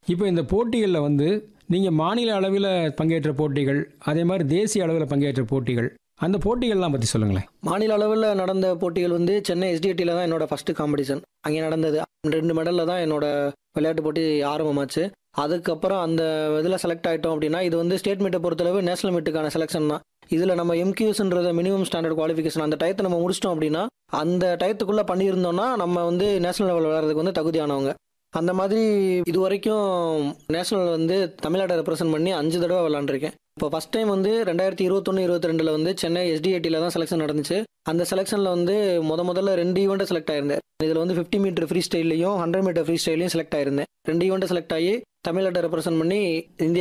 இப்போ இந்த போட்டிகளில் வந்து நீங்கள் மாநில அளவில் பங்கேற்ற போட்டிகள் அதே மாதிரி தேசிய அளவில் பங்கேற்ற போட்டிகள் அந்த போட்டிகள்லாம் பற்றி சொல்லுங்களேன் மாநில அளவில் நடந்த போட்டிகள் வந்து சென்னை எஸ்டிடியில் தான் என்னோட ஃபர்ஸ்ட் காம்படிஷன் அங்கே நடந்தது ரெண்டு மெடலில் தான் என்னோட விளையாட்டு போட்டி ஆரம்பமாச்சு அதுக்கப்புறம் அந்த இதில் செலக்ட் ஆகிட்டோம் அப்படின்னா இது வந்து ஸ்டேட் மீட்டை பொறுத்தளவு நேஷனல் மீட்டுக்கான செலெக்ஷன் தான் இதில் நம்ம எம்கியூஸ்ன்றத மினிமம் ஸ்டாண்டர்ட் குவாலிஃபிகேஷன் அந்த டயத்தை நம்ம முடிச்சிட்டோம் அப்படின்னா அந்த டயத்துக்குள்ளே பண்ணியிருந்தோம்னா நம்ம வந்து நேஷனல் லெவல் விளையாடுறதுக்கு வந்து தகுதியானவங்க அந்த மாதிரி இது வரைக்கும் நேஷனல் வந்து தமிழ்நாட்டை ரெப்ரசென்ட் பண்ணி அஞ்சு தடவை விளாண்டுருக்கேன் இப்போ ஃபஸ்ட் டைம் வந்து ரெண்டாயிரத்தி இருபத்தொன்று இருபத்தி ரெண்டில் வந்து சென்னை எஸ்டிஐடியில் தான் செலெக்ஷன் நடந்துச்சு அந்த செலெக்ஷனில் வந்து முத முதல்ல ரெண்டு ஈவெண்ட்டை செலக்ட் ஆயிருந்தேன் இதில் வந்து ஃபிஃப்டி மீட்டர் ஃப்ரீ ஸ்டைல்லையும் ஹண்ட்ரட் மீட்டர் ஃப்ரீ ஸ்டைலையும் செலக்ட் ஆயிருந்தேன் ரெண்டு ஈவெண்ட்டை செலக்ட் ஆகி தமிழ்நாட்டை ரெப்ரசென்ட் பண்ணி இந்தியா